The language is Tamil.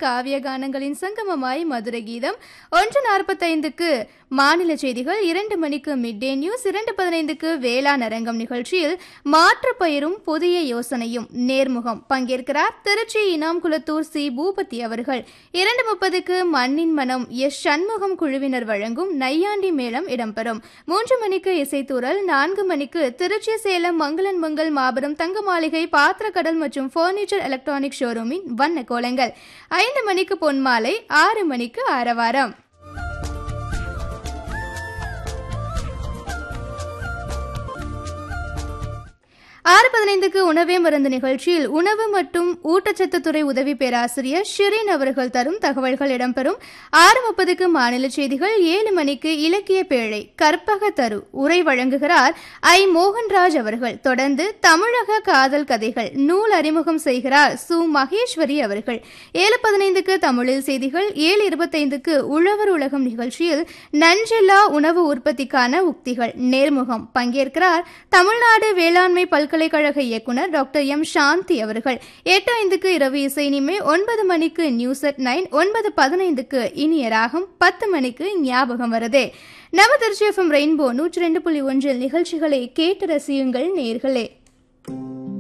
காவிய கானங்களின் சங்கமமாய் மதுரை கீதம் ஒன்று நாற்பத்தைந்துக்கு மாநில செய்திகள் இரண்டு மணிக்கு மிட் டே நியூஸ் இரண்டு பதினைந்துக்கு வேளாண் அரங்கம் நிகழ்ச்சியில் மாற்று பயிரும் புதிய யோசனையும் நேர்முகம் பங்கேற்கிறார் திருச்சி இனாம்குளத்தூர் சி பூபதி அவர்கள் இரண்டு முப்பதுக்கு மண்ணின் மனம் எஸ் சண்முகம் குழுவினர் வழங்கும் நையாண்டி மேளம் இடம்பெறும் மூன்று மணிக்கு இசைத்தூரல் நான்கு மணிக்கு திருச்சி சேலம் மங்களன் மங்கல் மாபெரும் தங்க மாளிகை பாத்திரக்கடல் மற்றும் ஃபர்னிச்சர் எலக்ட்ரானிக் ஷோரூமின் வண்ண கோலங்கள் ஐந்து மணிக்கு பொன்மாலை ஆறு மணிக்கு ஆரவாரம் ஆறு பதினைந்துக்கு உணவே மருந்து நிகழ்ச்சியில் உணவு மற்றும் ஊட்டச்சத்து துறை உதவி பேராசிரியர் ஷிரீன் அவர்கள் தரும் தகவல்கள் இடம்பெறும் ஆறு முப்பதுக்கு மாநில செய்திகள் ஏழு மணிக்கு இலக்கிய பேழை கற்பக தரு உரை வழங்குகிறார் ஐ மோகன்ராஜ் அவர்கள் தொடர்ந்து தமிழக காதல் கதைகள் நூல் அறிமுகம் செய்கிறார் சு மகேஸ்வரி அவர்கள் ஏழு பதினைந்துக்கு தமிழில் செய்திகள் ஏழு இருபத்தைந்துக்கு உழவர் உலகம் நிகழ்ச்சியில் நஞ்சில்லா உணவு உற்பத்திக்கான உக்திகள் நேர்முகம் பங்கேற்கிறார் தமிழ்நாடு வேளாண்மை பல்கலைக்கழக இயக்குனர் டாக்டர் எம் சாந்தி அவர்கள் எட்டு ஐந்துக்கு இரவு இசை இனிமே ஒன்பது மணிக்கு நியூஸ் அட் நைன் ஒன்பது பதினைந்துக்கு இனிய ராகம் பத்து மணிக்கு ஞாபகம் வருதே நம திருச்சி எஃப்எம் ரெயின்போ நூற்றி ரெண்டு புள்ளி ஒன்றில் நிகழ்ச்சிகளை கேட்டு ரசியுங்கள் நேர்களே